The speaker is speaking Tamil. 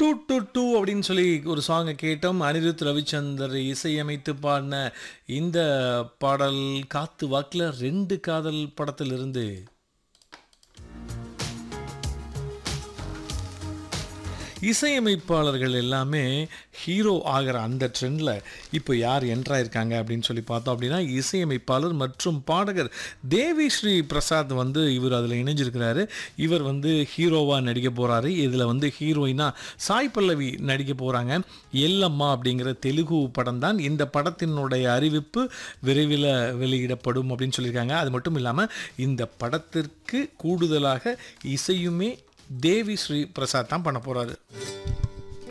டூ டூ டூ அப்படின்னு சொல்லி ஒரு சாங்கை கேட்டோம் அனிருத் ரவிச்சந்தர் இசையமைத்து பாடின இந்த பாடல் காத்து வாக்கில் ரெண்டு காதல் படத்திலிருந்து இசையமைப்பாளர்கள் எல்லாமே ஹீரோ ஆகிற அந்த ட்ரெண்டில் இப்போ யார் என்ட்ராயிருக்காங்க அப்படின்னு சொல்லி பார்த்தோம் அப்படின்னா இசையமைப்பாளர் மற்றும் பாடகர் தேவி ஸ்ரீ பிரசாத் வந்து இவர் அதில் இணைஞ்சிருக்கிறாரு இவர் வந்து ஹீரோவாக நடிக்க போகிறாரு இதில் வந்து ஹீரோயினா சாய் பல்லவி நடிக்க போகிறாங்க எல்லம்மா அப்படிங்கிற தெலுங்கு படம் தான் இந்த படத்தினுடைய அறிவிப்பு விரைவில் வெளியிடப்படும் அப்படின்னு சொல்லியிருக்காங்க அது மட்டும் இல்லாமல் இந்த படத்திற்கு கூடுதலாக இசையுமே தேவி ஸ்ரீ பிரசாத் தான் பண்ண போகிறாரு